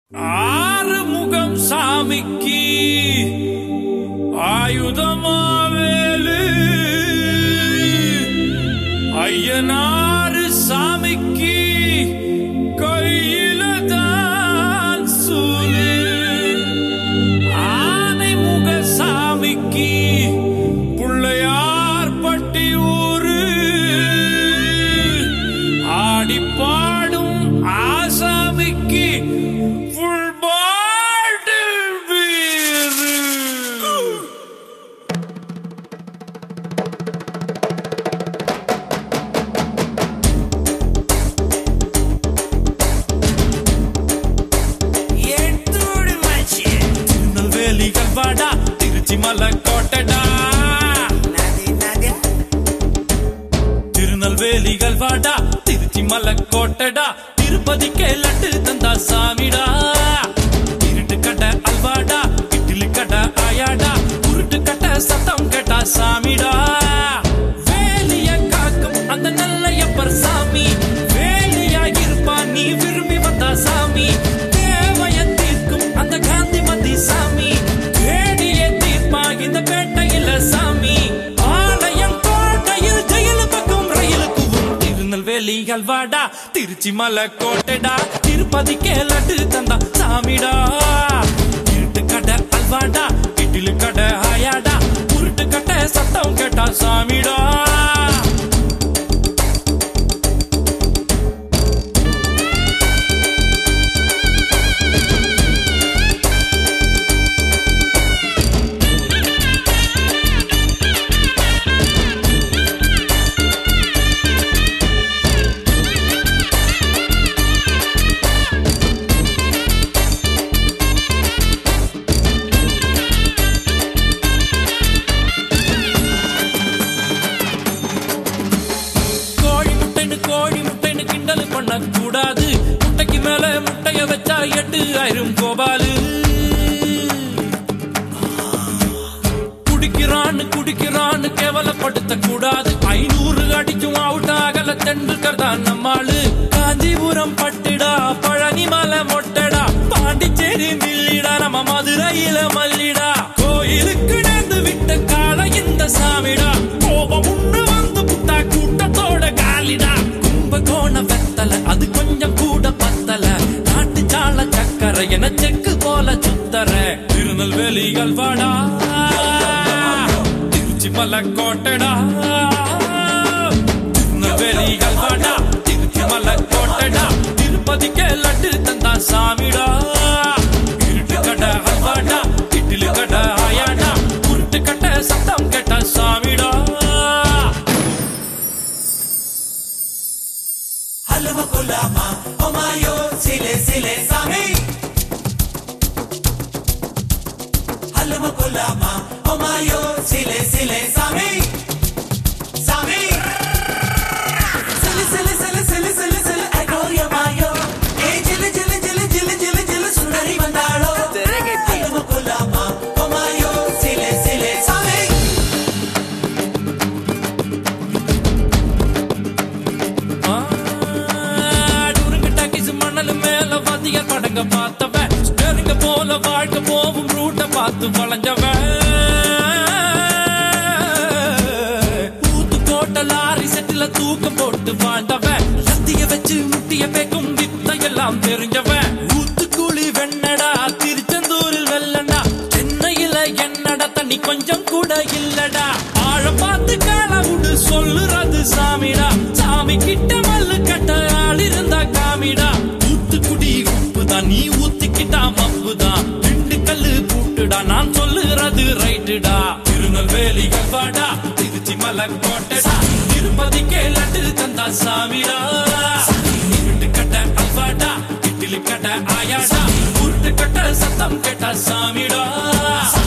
ஆறுமுகம் சாமிக்கு ஆயுதமாவேலு ஐயனாறு சாமிக்கு கையில தான் சூலு ஆனைமுக சாமிக்கு பிள்ளையார் பட்டி ஊரு ஆடி பாடும் ஆசாமிக்கு full bottle beer. எடுத்துடு மச்சி திருநெல்வேலிகள் வாடா திருச்சி மலை கோட்டடா நதி நதி திருநெல்வேலிகள் வாடா திருச்சி மலை கோட்டடா திருப்பதிக்கே லட்டு தந்தா சாமிடா இருட்டு கடை அல்வாடா இட்லி கடை ஆயாடா உருட்டு கடை சத்தம் கேட்டா சாமிடா வேலிய காக்கும் அந்த நல்லையப்பர் சாமி வேலியா இருப்பான் நீ விரும்பி வந்தா சாமி தேவைய தீர்க்கும் அந்த காந்திமதி சாமி தேடிய தீர்ப்பா இந்த பேட்டையில சாமி ஆலயம் கோட்டையில் ஜெயில் பக்கம் ரயிலுக்குவும் திருநெல்வேலி அல்வாடா திருச்சி மலை கோட்டைடா திருப்பதிக்கே லட்டு தந்தா சாமிடா இருட்டு கடை அல்வாடா இட்லி கடை ஆயாடா உருட்டு கடை சத்தம் கேட்டா சாமிடா கோழி முட்டைன்னு கோழி முட்டைன்னு கிண்டல் பண்ண கூடாது முட்டைக்கு மேல முட்டைய வச்சா எட்டு ஆயிரம் கோபாலு குடிக்கிறான்னு குடிக்கிறான்னு கேவலப்படுத்த கூடாது ஐநூறு அடிச்சும் அவுட் ஆகல தெண்டுக்கர் தான் நம்மாளு காஞ்சிபுரம் பட்டுடா பழனி மலை மொட்டடா பாண்டிச்சேரி மில்லிடா நம்ம மதுரையில மல்லிடா கோயிலுக்கு நேர்ந்து விட்ட கால இந்த சாமிடா கோபம் உண்டு வந்து புட்டா கூட்டத்தோட காலிடா கும்பகோண வெத்தல அது கொஞ்சம் கூட பத்தல நாட்டு சால சக்கரை என செக்கு போல சுத்தர திருநெல்வேலி அல்வாடா திருச்சி மலை கோட்டடா திருநெல்வேலி அல்வாடா திருச்சி மலை கோட்டடா திருப்பதிக்கே லட்டு தந்தா சாமிடா இருட்டு கடை அல்வாடா இட்லி கடை ஆயாடா உருட்டு கடை சத்தம் கேட்ட சாமிடா ஹல்வா குலாமா ஒமாயோ சிலே சிலே சாமி ஹல்வா குலாமா ஒமாயோ சிலே சிலே சாமி சாமி சிலு சிலு சிலு சிலு சிலு சிலு அகோரிய மாயோ ஏ ஜிலு ஜிலு ஜிலு ஜிலு ஜிலு ஜிலு சுந்தரி வந்தாளோ ஹல்வா குலாமா ஒமாயோ சிலே சிலே சாமி டூருங்க டாக்கிஸ் மணல் மேல வாத்தியார் படங்க பார்த்தவன் ஸ்டேரிங்க போல வாழ்க்கை போகும் ரூட்ட பார்த்து வளைஞ்சவன் ஊத்து போட்ட லாரி செட்டில தூக்கம் போட்டு வாழ்ந்தவன் லத்திய வச்சு முட்டிய பேக்கும் வித்தையெல்லாம் தெரிஞ்சவன் ஊத்துக்குழி வெண்ணடா திருச்செந்தூரில் வெள்ளடா சென்னையில என்னடா தண்ணி கொஞ்சம் கூட இல்லடா ஆழம் பார்த்து கால விடு சொல்லுறது சாமிடா சாமி கிட்ட மல்லு கட்ட ஆள் இருந்தா காமிடா ஊத்துக்குடி உப்பு தான் நீ ஊத்திக்கிட்டா மப்பு தான் ரெண்டு கல்லு பூட்டுடா நான் சொல்லுறது ரைட்டுடா திருநெல்வேலி கல்வாடா திருச்சி மலை கோட்டடா திருப்பதிக்கே லட்டு தந்தா சாமிடா இருட்டு கட்ட அல்வாடா இட்லி கட்ட ஆயாடா உருட்டு கட்ட சத்தம் கேட்ட சாமிடா